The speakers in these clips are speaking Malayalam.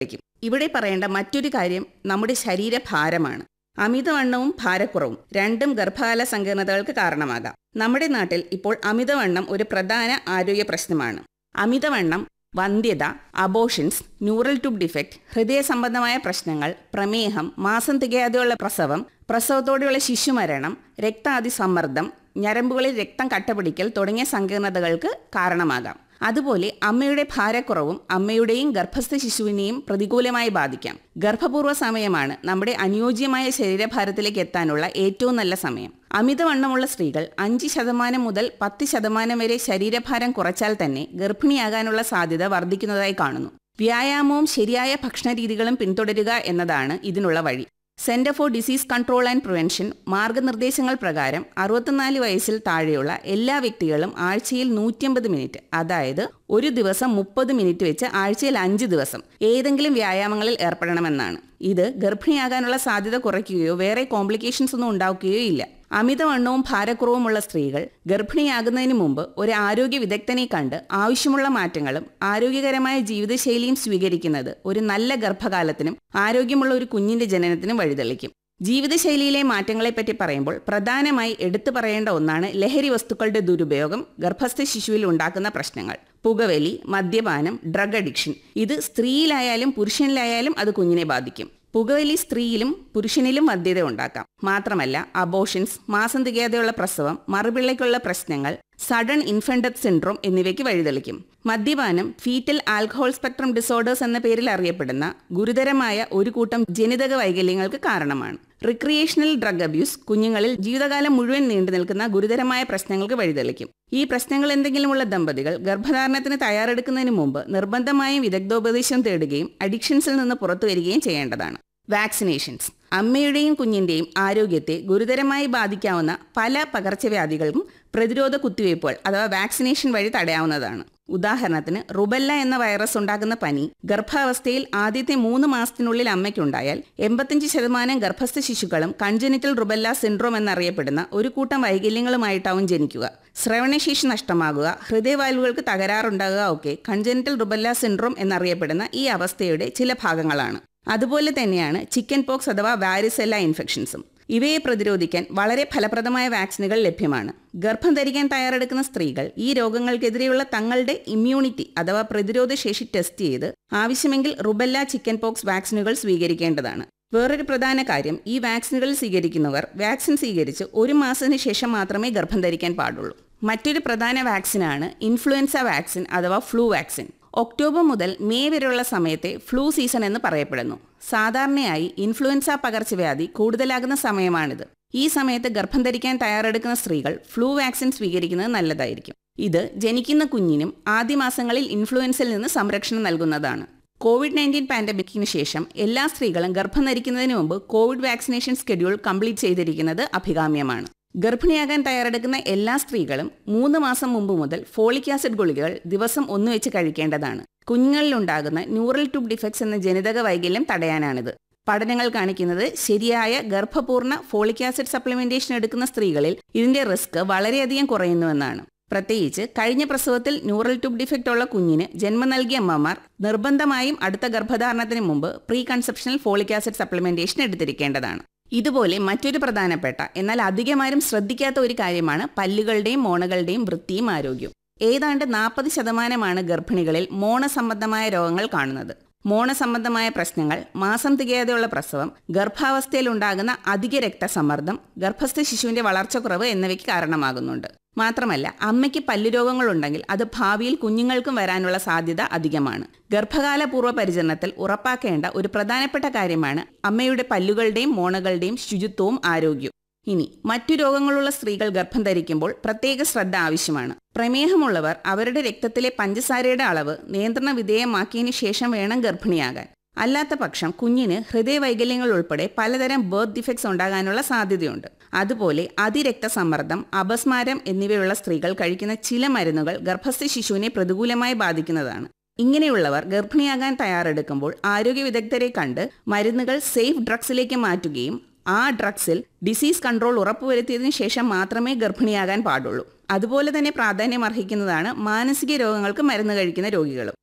ഇവിടെ പറയേണ്ട മറ്റൊരു കാര്യം നമ്മുടെ ശരീരഭാരമാണ് അമിതവണ്ണവും ഭാരക്കുറവും രണ്ടും ഗർഭകാല സങ്കീർണതകൾക്ക് കാരണമാകാം നമ്മുടെ നാട്ടിൽ ഇപ്പോൾ അമിതവണ്ണം ഒരു പ്രധാന ആരോഗ്യ പ്രശ്നമാണ് അമിതവണ്ണം വന്ധ്യത അബോഷൻസ് ന്യൂറൽ ട്യൂബ് ഡിഫക്റ്റ് ഹൃദയ സംബന്ധമായ പ്രശ്നങ്ങൾ പ്രമേഹം മാസം തികയാതെയുള്ള പ്രസവം പ്രസവത്തോടെയുള്ള ശിശുമരണം രക്താതിസമ്മർദ്ദം ഞരമ്പുകളിൽ രക്തം കട്ടപിടിക്കൽ തുടങ്ങിയ സങ്കീർണതകൾക്ക് കാരണമാകാം അതുപോലെ അമ്മയുടെ ഭാരക്കുറവും അമ്മയുടെയും ഗർഭസ്ഥ ശിശുവിനെയും പ്രതികൂലമായി ബാധിക്കാം ഗർഭപൂർവ്വ സമയമാണ് നമ്മുടെ അനുയോജ്യമായ ശരീരഭാരത്തിലേക്ക് എത്താനുള്ള ഏറ്റവും നല്ല സമയം അമിതവണ്ണമുള്ള സ്ത്രീകൾ അഞ്ച് ശതമാനം മുതൽ പത്ത് ശതമാനം വരെ ശരീരഭാരം കുറച്ചാൽ തന്നെ ഗർഭിണിയാകാനുള്ള സാധ്യത വർദ്ധിക്കുന്നതായി കാണുന്നു വ്യായാമവും ശരിയായ ഭക്ഷണരീതികളും പിന്തുടരുക എന്നതാണ് ഇതിനുള്ള വഴി centre for disease control and prevention മാർഗനിർദ്ദേശങ്ങൾ പ്രകാരം അറുപത്തിനാല് വയസ്സിൽ താഴെയുള്ള എല്ലാ വ്യക്തികളും ആഴ്ചയിൽ നൂറ്റിയമ്പത് മിനിറ്റ് അതായത് ഒരു ദിവസം മുപ്പത് മിനിറ്റ് വെച്ച് ആഴ്ചയിൽ അഞ്ച് ദിവസം ഏതെങ്കിലും വ്യായാമങ്ങളിൽ ഏർപ്പെടണമെന്നാണ് ഇത് ഗർഭിണിയാകാനുള്ള സാധ്യത കുറയ്ക്കുകയോ വേറെ കോംപ്ലിക്കേഷൻസ് ഒന്നും ഉണ്ടാക്കുകയോ ഇല്ല അമിതവണ്ണവും ഭാരക്കുറവുമുള്ള സ്ത്രീകൾ ഗർഭിണിയാകുന്നതിന് മുമ്പ് ഒരു ആരോഗ്യ വിദഗ്ധനെ കണ്ട് ആവശ്യമുള്ള മാറ്റങ്ങളും ആരോഗ്യകരമായ ജീവിതശൈലിയും സ്വീകരിക്കുന്നത് ഒരു നല്ല ഗർഭകാലത്തിനും ആരോഗ്യമുള്ള ഒരു കുഞ്ഞിന്റെ ജനനത്തിനും വഴിതെളിക്കും ജീവിതശൈലിയിലെ മാറ്റങ്ങളെപ്പറ്റി പറയുമ്പോൾ പ്രധാനമായി എടുത്തു പറയേണ്ട ഒന്നാണ് ലഹരി വസ്തുക്കളുടെ ദുരുപയോഗം ഗർഭസ്ഥ ശിശുവിൽ ഉണ്ടാക്കുന്ന പ്രശ്നങ്ങൾ പുകവലി മദ്യപാനം ഡ്രഗ് അഡിക്ഷൻ ഇത് സ്ത്രീയിലായാലും പുരുഷനിലായാലും അത് കുഞ്ഞിനെ ബാധിക്കും പുകവലി സ്ത്രീയിലും പുരുഷനിലും മദ്യത ഉണ്ടാക്കാം മാത്രമല്ല അബോഷൻസ് മാസം തികയാതെയുള്ള പ്രസവം മറുപിള്ളയ്ക്കുള്ള പ്രശ്നങ്ങൾ സഡൻ ഇൻഫൻഡത്ത് സിൻഡ്രോം എന്നിവയ്ക്ക് വഴിതെളിക്കും മദ്യപാനം ഫീറ്റൽ ആൽക്കഹോൾ സ്പെക്ട്രം ഡിസോർഡേഴ്സ് എന്ന പേരിൽ അറിയപ്പെടുന്ന ഗുരുതരമായ ഒരു കൂട്ടം ജനിതക വൈകല്യങ്ങൾക്ക് കാരണമാണ് റിക്രിയേഷണൽ ഡ്രഗ് അബ്യൂസ് കുഞ്ഞുങ്ങളിൽ ജീവിതകാലം മുഴുവൻ നീണ്ടു നിൽക്കുന്ന ഗുരുതരമായ പ്രശ്നങ്ങൾക്ക് വഴിതെളിക്കും ഈ പ്രശ്നങ്ങൾ എന്തെങ്കിലുമുള്ള ദമ്പതികൾ ഗർഭധാരണത്തിന് തയ്യാറെടുക്കുന്നതിന് മുമ്പ് നിർബന്ധമായും വിദഗ്ധോപദേശം തേടുകയും അഡിക്ഷൻസിൽ നിന്ന് പുറത്തു വരികയും ചെയ്യേണ്ടതാണ് വാക്സിനേഷൻസ് അമ്മയുടെയും കുഞ്ഞിന്റെയും ആരോഗ്യത്തെ ഗുരുതരമായി ബാധിക്കാവുന്ന പല പകർച്ചവ്യാധികൾക്കും പ്രതിരോധ കുത്തിവയ്പ്പുകൾ അഥവാ വാക്സിനേഷൻ വഴി തടയാവുന്നതാണ് ഉദാഹരണത്തിന് റുബല്ല എന്ന വൈറസ് ഉണ്ടാക്കുന്ന പനി ഗർഭാവസ്ഥയിൽ ആദ്യത്തെ മൂന്ന് മാസത്തിനുള്ളിൽ അമ്മയ്ക്കുണ്ടായാൽ എൺപത്തിയഞ്ച് ശതമാനം ഗർഭസ്ഥ ശിശുക്കളും കൺജനിറ്റൽ റുബല്ല സിൻഡ്രോം എന്നറിയപ്പെടുന്ന ഒരു കൂട്ടം വൈകല്യങ്ങളുമായിട്ടാവും ജനിക്കുക ശ്രവണശേഷി നഷ്ടമാകുക ഹൃദയവാൽവുകൾക്ക് തകരാറുണ്ടാകുക ഒക്കെ കൺജനിറ്റൽ റുബല്ല സിൻഡ്രോം എന്നറിയപ്പെടുന്ന ഈ അവസ്ഥയുടെ ചില ഭാഗങ്ങളാണ് അതുപോലെ തന്നെയാണ് ചിക്കൻ പോക്സ് അഥവാ വാരിസെല്ല ഇൻഫെക്ഷൻസും ഇവയെ പ്രതിരോധിക്കാൻ വളരെ ഫലപ്രദമായ വാക്സിനുകൾ ലഭ്യമാണ് ഗർഭം ധരിക്കാൻ തയ്യാറെടുക്കുന്ന സ്ത്രീകൾ ഈ രോഗങ്ങൾക്കെതിരെയുള്ള തങ്ങളുടെ ഇമ്മ്യൂണിറ്റി അഥവാ പ്രതിരോധ ശേഷി ടെസ്റ്റ് ചെയ്ത് ആവശ്യമെങ്കിൽ റുബല്ല ചിക്കൻ പോക്സ് വാക്സിനുകൾ സ്വീകരിക്കേണ്ടതാണ് വേറൊരു പ്രധാന കാര്യം ഈ വാക്സിനുകൾ സ്വീകരിക്കുന്നവർ വാക്സിൻ സ്വീകരിച്ച് ഒരു മാസത്തിന് ശേഷം മാത്രമേ ഗർഭം ധരിക്കാൻ പാടുള്ളൂ മറ്റൊരു പ്രധാന വാക്സിനാണ് ഇൻഫ്ലുവൻസ വാക്സിൻ അഥവാ ഫ്ലൂ വാക്സിൻ ഒക്ടോബർ മുതൽ മെയ് വരെയുള്ള സമയത്തെ ഫ്ലൂ സീസൺ എന്ന് പറയപ്പെടുന്നു സാധാരണയായി ഇൻഫ്ലുവൻസ പകർച്ചവ്യാധി കൂടുതലാകുന്ന സമയമാണിത് ഈ സമയത്ത് ഗർഭം ധരിക്കാൻ തയ്യാറെടുക്കുന്ന സ്ത്രീകൾ ഫ്ലൂ വാക്സിൻ സ്വീകരിക്കുന്നത് നല്ലതായിരിക്കും ഇത് ജനിക്കുന്ന കുഞ്ഞിനും ആദ്യ മാസങ്ങളിൽ ഇൻഫ്ലുവൻസിൽ നിന്ന് സംരക്ഷണം നൽകുന്നതാണ് കോവിഡ് നയൻറ്റീൻ പാൻഡമിക്കിന് ശേഷം എല്ലാ സ്ത്രീകളും ഗർഭം ധരിക്കുന്നതിന് മുമ്പ് കോവിഡ് വാക്സിനേഷൻ സ്കെഡ്യൂൾ കംപ്ലീറ്റ് ചെയ്തിരിക്കുന്നത് അഭികാമ്യമാണ് ഗർഭിണിയാകാൻ തയ്യാറെടുക്കുന്ന എല്ലാ സ്ത്രീകളും മൂന്ന് മാസം മുമ്പ് മുതൽ ഫോളിക് ആസിഡ് ഗുളികകൾ ദിവസം ഒന്ന് വെച്ച് കഴിക്കേണ്ടതാണ് കുഞ്ഞുങ്ങളിലുണ്ടാകുന്ന ന്യൂറൽ ട്യൂബ് ഡിഫക്ട്സ് എന്ന ജനിതക വൈകല്യം തടയാനാണിത് പഠനങ്ങൾ കാണിക്കുന്നത് ശരിയായ ഗർഭപൂർണ്ണ ഫോളിക് ആസിഡ് സപ്ലിമെന്റേഷൻ എടുക്കുന്ന സ്ത്രീകളിൽ ഇതിന്റെ റിസ്ക് വളരെയധികം കുറയുന്നുവെന്നാണ് പ്രത്യേകിച്ച് കഴിഞ്ഞ പ്രസവത്തിൽ ന്യൂറൽ ട്യൂബ് ഡിഫക്റ്റ് ഉള്ള കുഞ്ഞിന് ജന്മം നൽകിയ അമ്മമാർ നിർബന്ധമായും അടുത്ത ഗർഭധാരണത്തിന് മുമ്പ് pre conceptional folic acid supplementation എടുത്തിരിക്കേണ്ടതാണ് ഇതുപോലെ മറ്റൊരു പ്രധാനപ്പെട്ട എന്നാൽ അധികമാരും ശ്രദ്ധിക്കാത്ത ഒരു കാര്യമാണ് പല്ലുകളുടെയും മോണകളുടെയും വൃത്തിയും ആരോഗ്യവും ഏതാണ്ട് നാൽപ്പത് ശതമാനമാണ് ഗർഭിണികളിൽ മോണ സംബന്ധമായ രോഗങ്ങൾ കാണുന്നത് മോണ സംബന്ധമായ പ്രശ്നങ്ങൾ മാസം തികയാതെയുള്ള പ്രസവം ഗർഭാവസ്ഥയിൽ ഉണ്ടാകുന്ന അധിക രക്തസമ്മർദ്ദം ഗർഭസ്ഥ ശിശുവിന്റെ വളർച്ചക്കുറവ് എന്നിവയ്ക്ക് കാരണമാകുന്നുണ്ട് മാത്രമല്ല അമ്മയ്ക്ക് പല്ലുരോഗങ്ങളുണ്ടെങ്കിൽ അത് ഭാവിയിൽ കുഞ്ഞുങ്ങൾക്കും വരാനുള്ള സാധ്യത അധികമാണ് ഗർഭകാല പൂർവ്വ പരിചരണത്തിൽ ഉറപ്പാക്കേണ്ട ഒരു പ്രധാനപ്പെട്ട കാര്യമാണ് അമ്മയുടെ പല്ലുകളുടെയും മോണകളുടെയും ശുചിത്വവും ആരോഗ്യവും ഇനി മറ്റു രോഗങ്ങളുള്ള സ്ത്രീകൾ ഗർഭം ധരിക്കുമ്പോൾ പ്രത്യേക ശ്രദ്ധ ആവശ്യമാണ് പ്രമേഹമുള്ളവർ അവരുടെ രക്തത്തിലെ പഞ്ചസാരയുടെ അളവ് നിയന്ത്രണ വിധേയമാക്കിയതിനു ശേഷം വേണം ഗർഭിണിയാകാൻ അല്ലാത്ത പക്ഷം കുഞ്ഞിന് ഹൃദയവൈകല്യങ്ങൾ ഉൾപ്പെടെ പലതരം ബർത്ത് ഡിഫക്ട്സ് ഉണ്ടാകാനുള്ള സാധ്യതയുണ്ട് അതുപോലെ അതിരക്തസമ്മർദ്ദം അപസ്മാരം എന്നിവയുള്ള സ്ത്രീകൾ കഴിക്കുന്ന ചില മരുന്നുകൾ ഗർഭസ്ഥ ശിശുവിനെ പ്രതികൂലമായി ബാധിക്കുന്നതാണ് ഇങ്ങനെയുള്ളവർ ഗർഭിണിയാകാൻ തയ്യാറെടുക്കുമ്പോൾ ആരോഗ്യ വിദഗ്ധരെ കണ്ട് മരുന്നുകൾ സേഫ് ഡ്രഗ്സിലേക്ക് മാറ്റുകയും ആ ഡ്രഗ്സിൽ ഡിസീസ് കൺട്രോൾ ഉറപ്പുവരുത്തിയതിനു ശേഷം മാത്രമേ ഗർഭിണിയാകാൻ പാടുള്ളൂ അതുപോലെ തന്നെ പ്രാധാന്യം അർഹിക്കുന്നതാണ് മാനസിക രോഗങ്ങൾക്ക് മരുന്ന് കഴിക്കുന്ന രോഗികളും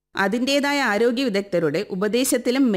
അതിൻ്റെതായ ആരോഗ്യ വിദഗ്ധരുടെ ഉപദേശത്തിലും